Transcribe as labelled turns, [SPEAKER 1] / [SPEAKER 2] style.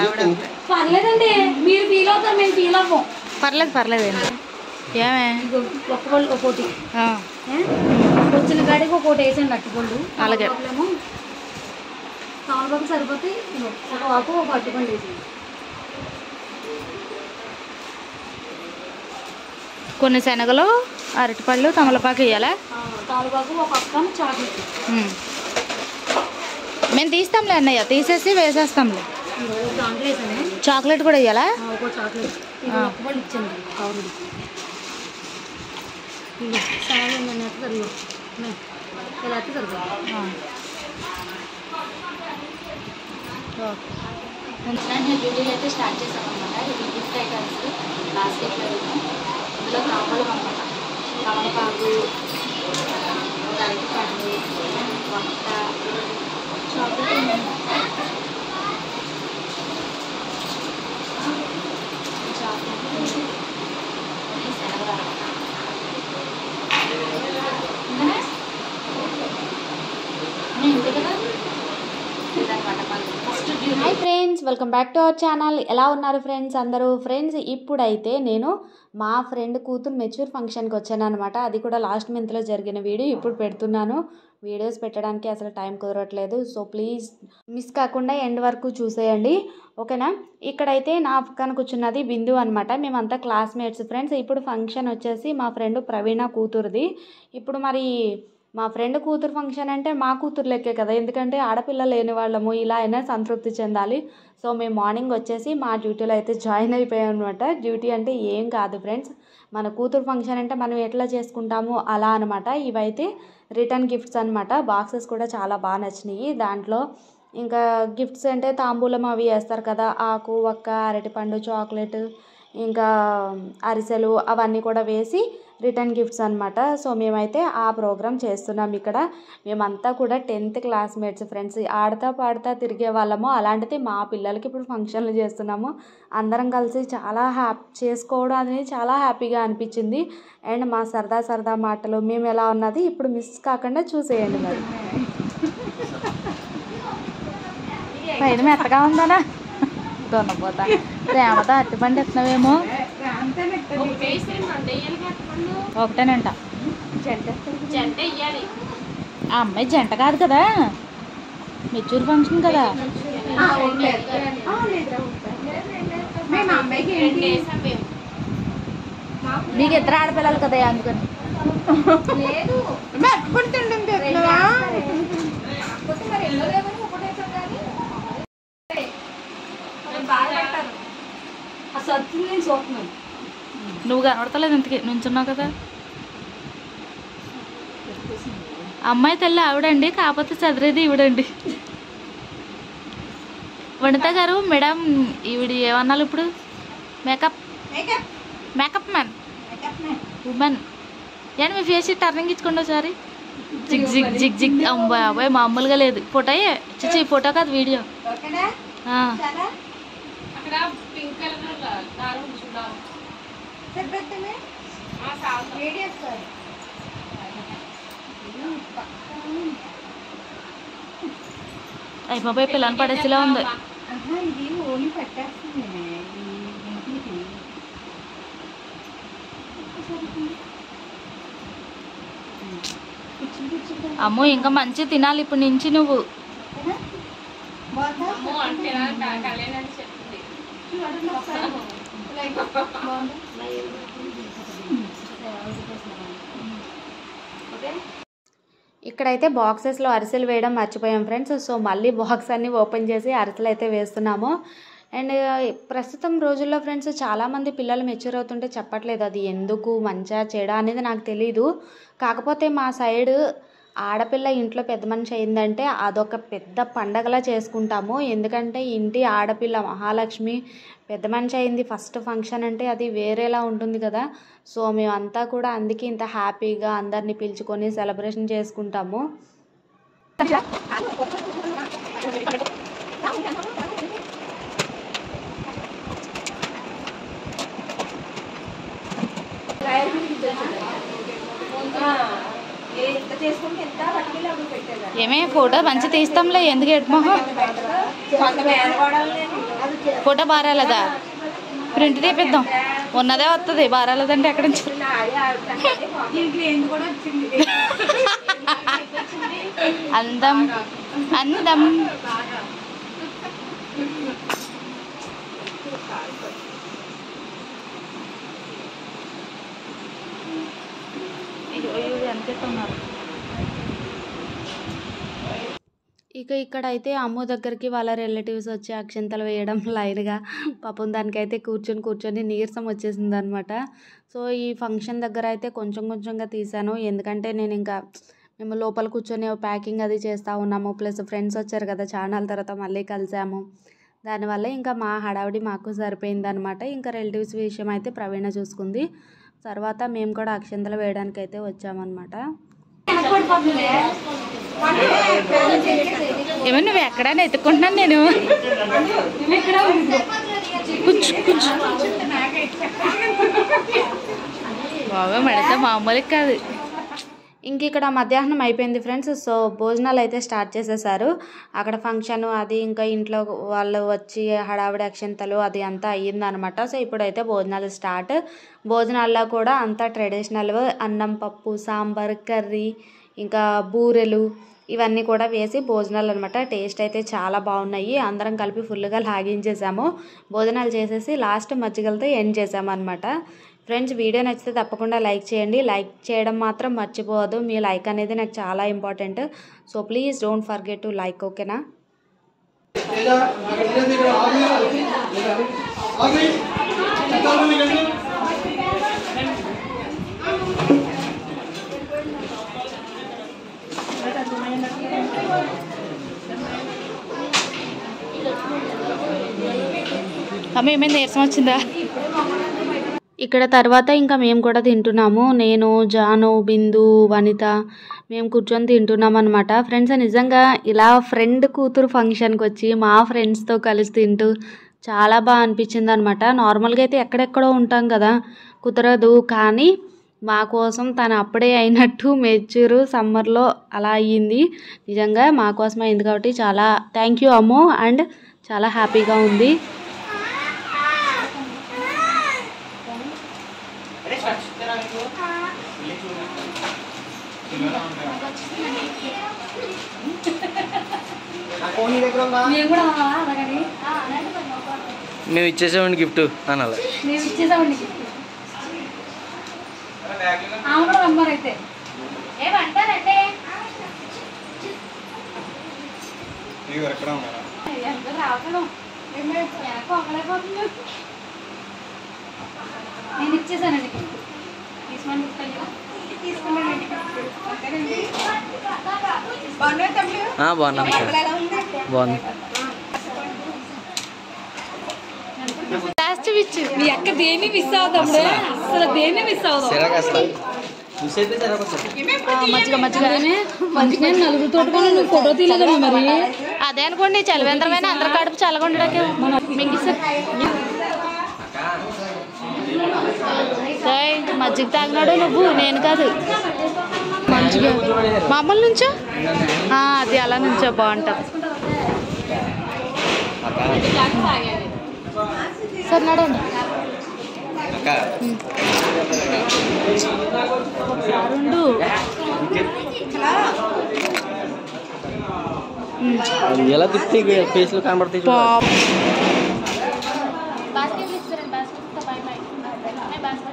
[SPEAKER 1] పర్లేదండి మీరు ఫీల్ అవుతారు మేము ఫీల్ అవ్వం
[SPEAKER 2] పర్లేదు పర్లేదు ఏంటి ఏమే
[SPEAKER 1] ఇదిగో ఒక్క పళ్ళు ఒక్కోటి
[SPEAKER 2] ఆ,
[SPEAKER 1] ఏ? వచ్చిన కాడికి ఒక్కోటి వేసాను అట్టి పళ్ళు
[SPEAKER 2] అలాగే.
[SPEAKER 1] ఏమో తమలపాకు సరిపోతే ఇదిగో ఒక ఆకు ఒక అట్టుపండు వేసాను
[SPEAKER 2] కొన్ని శనగలు అరటిపళ్ళు తమలపాకు వేయాలా
[SPEAKER 1] తమలపాకు ఒక పక్కన చాక్లెట్
[SPEAKER 2] ఉమ్. మేము తీస్తాంలే అన్నయ్య తీసేసి వేసేస్తాంలే
[SPEAKER 1] ఇదిగో ఒక దాంట్లో వేసాను
[SPEAKER 2] చాక్లెట్ కూడా వేయాలా
[SPEAKER 1] ఆ, ఒక చాక్లెట్ ఇది
[SPEAKER 2] ఆ.
[SPEAKER 1] ఒక్క పళ్ళు ఇచ్చాను కవర్ ఇదిగో సాయం ఏంటంటే సరిగో ఇలా అయితే సరిపోతుంది
[SPEAKER 2] ఆ. ఓకే
[SPEAKER 1] డ్యూటీలు అయితే స్టార్ట్ చేసాం అనమాట ఇది గిఫ్ట్ ఐటమ్స్ బాస్కెట్లో ఇందులో కావాలి అనమాట తమలపాకు అరటిపండు వంట చాక్లెట్ చాక్లెట్ శనగ ఇంతే కదా ఇదన్నమాట first duty
[SPEAKER 2] hi friends welcome back to our channel ఎలా ఉన్నారు ఫ్రెండ్స్ అందరూ ఫ్రెండ్స్ ఇప్పుడైతే నేను మా ఫ్రెండ్ కూతురు మెచ్యూర్ ఫంక్షన్కి వచ్చాను అనమాట అది కూడా లాస్ట్ మంత్లో జరిగిన వీడియో ఇప్పుడు పెడుతున్నాను వీడియోస్ పెట్టడానికి అసలు టైం కుదరట్లేదు సో ప్లీజ్ మిస్ కాకుండా ఎండ్ వరకు చూసేయండి ఓకేనా ఇక్కడైతే నా పక్కన కూర్చున్నది బిందు అనమాట మేమంతా క్లాస్మేట్స్ ఫ్రెండ్స్ ఇప్పుడు ఫంక్షన్ వచ్చేసి మా ఫ్రెండ్ ప్రవీణ కూతురుది ఇప్పుడు మరి మా ఫ్రెండ్ కూతురు ఫంక్షన్ అంటే మా కూతురు లెక్కే కదా ఎందుకంటే ఆడపిల్ల లేని వాళ్ళము ఇలా అయినా సంతృప్తి చెందాలి సో మేము మార్నింగ్ వచ్చేసి మా డ్యూటీలో అయితే జాయిన్ అయిపోయాం అనమాట డ్యూటీ అంటే ఏం కాదు ఫ్రెండ్స్ మన కూతురు ఫంక్షన్ అంటే మనం ఎట్లా చేసుకుంటాము అలా అనమాట ఇవైతే రిటర్న్ గిఫ్ట్స్ అనమాట బాక్సెస్ కూడా చాలా బాగా నచ్చినాయి దాంట్లో ఇంకా గిఫ్ట్స్ అంటే తాంబూలం అవి వేస్తారు కదా ఆకు ఒక్క అరటిపండు చాక్లెట్ ఇంకా అరిసెలు అవన్నీ కూడా వేసి రిటర్న్ గిఫ్ట్స్ అనమాట సో మేమైతే ఆ ప్రోగ్రామ్ చేస్తున్నాం ఇక్కడ మేమంతా కూడా టెన్త్ క్లాస్మేట్స్ ఫ్రెండ్స్ ఆడతా పాడుతా తిరిగే వాళ్ళము అలాంటిది మా పిల్లలకి ఇప్పుడు ఫంక్షన్లు చేస్తున్నాము అందరం కలిసి చాలా హ్యాపీ చేసుకోవడం అనేది చాలా హ్యాపీగా అనిపించింది అండ్ మా సరదా సరదా మాటలు మేము ఎలా ఉన్నది ఇప్పుడు మిస్ కాకుండా చూసేయండి మరి పైన మెత్తగా ఉందనా దొన్నపోతా ప్రేమతో అట్టిపండి ఎత్తున్నావేమో ఒకటేనంట ఆ అమ్మాయి జంట కాదు కదా మెచ్యూర్ ఫంక్షన్ కదా మీకు ఇద్దరు ఆడపిల్లలు కదా అందుకని
[SPEAKER 1] ఆ సత్తు నేను చూస్తున్నాను
[SPEAKER 2] నువ్వు కనబడతలేదు ఇంతకి నుంచున్నావు కదా అమ్మాయి తల్లి ఆవిడండి కాకపోతే చదివేది ఈవిడండి వనిత గారు మేడం ఈవిడ ఏమన్నాను ఇప్పుడు మేకప్ మేకప్ మ్యాన్ ఉమెన్ ఏంటి మీ ఫేస్ టర్నింగ్ ఇచ్చుకోండి ఒకసారి జిగ్ జిగ్ జిగ్ జిగ్ అమ్మాయి అబ్బాయి మామూలుగా లేదు ఫోటోయే చిచ్చి ఫోటో కాదు వీడియో ఆ. అయ్యి బాబాయ్ పిల్లని పడేసేలా ఉంది అమ్మో ఇంకా మంచి తినాలి ఇప్పటి నుంచి నువ్వు ఇక్కడైతే బాక్సెస్లో అరిసెలు వేయడం మర్చిపోయాం ఫ్రెండ్స్ సో మళ్ళీ బాక్స్ అన్ని ఓపెన్ చేసి అరిసెలు అయితే వేస్తున్నాము అండ్ ప్రస్తుతం రోజుల్లో ఫ్రెండ్స్ చాలామంది పిల్లలు మెచ్యూర్ అవుతుంటే చెప్పట్లేదు అది ఎందుకు మంచిగా చెడా అనేది నాకు తెలీదు కాకపోతే మా సైడ్ ఆడపిల్ల ఇంట్లో పెద్ద మనిషి అయిందంటే అదొక పెద్ద పండగలా చేసుకుంటాము ఎందుకంటే ఇంటి ఆడపిల్ల మహాలక్ష్మి పెద్ద మనిషి అయింది ఫస్ట్ ఫంక్షన్ అంటే అది వేరేలా ఉంటుంది కదా సో మేమంతా కూడా అందుకే ఇంత హ్యాపీగా అందరినీ పిలుచుకొని సెలబ్రేషన్ చేసుకుంటాము ఏమే ఫోటో మంచి తీస్తాంలే ఎందుకు ఎడ్మోహం ఫోటో బారాలదా ప్రింట్ తీపిద్దాం ఉన్నదే వస్తుంది బారాలదంటే ఎక్కడి నుంచి అందం అందం ఇక ఇక్కడైతే అమ్ము దగ్గరికి వాళ్ళ రిలేటివ్స్ వచ్చి అక్షంతలు వేయడం లైన్గా పాపం దానికైతే కూర్చొని కూర్చొని నీరసం వచ్చేసింది అనమాట సో ఈ ఫంక్షన్ దగ్గర అయితే కొంచెం కొంచెంగా తీసాను ఎందుకంటే నేను ఇంకా మేము లోపల కూర్చొని ప్యాకింగ్ అది చేస్తూ ఉన్నాము ప్లస్ ఫ్రెండ్స్ వచ్చారు కదా చాలా తర్వాత మళ్ళీ కలిసాము దానివల్ల ఇంకా మా హడావిడి మాకు సరిపోయింది అనమాట ఇంకా రిలేటివ్స్ విషయం అయితే ప్రవీణ చూసుకుంది తర్వాత మేము కూడా అక్షంతలు వేయడానికి అయితే వచ్చామన్నమాట ఏమో నువ్వు ఎక్కడైనా ఎత్తుకుంటున్నాను నేను కూర్చో కూర్చో బాగా మెడత మామూలు కాదు ఇంక ఇక్కడ మధ్యాహ్నం అయిపోయింది ఫ్రెండ్స్ సో భోజనాలు అయితే స్టార్ట్ చేసేసారు అక్కడ ఫంక్షన్ అది ఇంకా ఇంట్లో వాళ్ళు వచ్చి హడావిడి అక్షంతలు అది అంతా అయ్యిందనమాట సో ఇప్పుడైతే భోజనాలు స్టార్ట్ భోజనాల్లో కూడా అంతా ట్రెడిషనల్ అన్నం పప్పు సాంబార్ కర్రీ ఇంకా బూరెలు ఇవన్నీ కూడా వేసి భోజనాలు అనమాట టేస్ట్ అయితే చాలా బాగున్నాయి అందరం కలిపి ఫుల్గా లాగించేసాము భోజనాలు చేసేసి లాస్ట్ మజ్జిగలతో ఎండ్ చేసాము అనమాట ఫ్రెండ్స్ వీడియో నచ్చితే తప్పకుండా లైక్ చేయండి లైక్ చేయడం మాత్రం మర్చిపోవద్దు మీ లైక్ అనేది నాకు చాలా important so please don't forget to like ఓకేనా అమ్మ ఏమైంది నీరసం వచ్చిందా ఇక్కడ తర్వాత ఇంకా మేము కూడా తింటున్నాము నేను జాను బిందు వనిత మేము కూర్చొని తింటున్నాం అనమాట ఫ్రెండ్స్ నిజంగా ఇలా ఫ్రెండ్ కూతురు ఫంక్షన్కి వచ్చి మా ఫ్రెండ్స్తో కలిసి తింటూ చాలా బాగా అనిపించింది అనమాట నార్మల్గా అయితే ఎక్కడెక్కడో ఉంటాం కదా కుదరదు కానీ మా కోసం తను అప్పుడే అయినట్టు మెచ్యూరు సమ్మర్లో అలా అయ్యింది నిజంగా మా కోసం అయింది కాబట్టి చాలా థ్యాంక్ యూ అమ్ము అండ్ చాలా హ్యాపీగా ఉంది
[SPEAKER 1] మేము కూడా అలాగని
[SPEAKER 3] మేము ఇచ్చేసామండి గిఫ్ట్ అనాలి
[SPEAKER 1] మేము ఇచ్చేసామండి ఆమె కూడా రమ్మారు అయితే ఏమంటారంటే ఎంత రావట్లేదు వెనక అవ్వలేకపోతుంది నేను ఇచ్చేసానండి తీసుకోండి తీసుకున్నానండి అంతేనండి
[SPEAKER 3] ఆ, బాగున్నాం సార్ బాగుంది
[SPEAKER 2] లాస్ట్ విచ్చు
[SPEAKER 1] మీ అక్క దేన్ని మిస్ అవుతాము అసలు దేన్ని మిస్ అవుతాం
[SPEAKER 3] సిరాక్ అసలు మిస్ అయితే సిరాక్ వస్తుంది
[SPEAKER 2] మజ్జిగ మజ్జిగ
[SPEAKER 1] మంచిగా నలుగురితో నువ్వు ఫోటో తీయలేదు మరి
[SPEAKER 2] అదే అనుకోండి చలివేంద్రమైన అందరి కడుపు చల్లగొండడానికి మింగిస్తారు ఏయ్, మజ్జిగ తాగినాడు నువ్వు నేను కాదు మంచిగా మామూలు నుంచో ఆ, అది అలా నుంచో బాగుంటుంది సరే నడండి
[SPEAKER 3] అక్క
[SPEAKER 2] రెండు
[SPEAKER 3] ఎలా తిప్పి ఫేస్ లో కనబడతాయి చూడు.
[SPEAKER 2] పాప్ బాస్కెట్ ఇస్తారండి బాస్కెట్ బై బై బాస్కెట్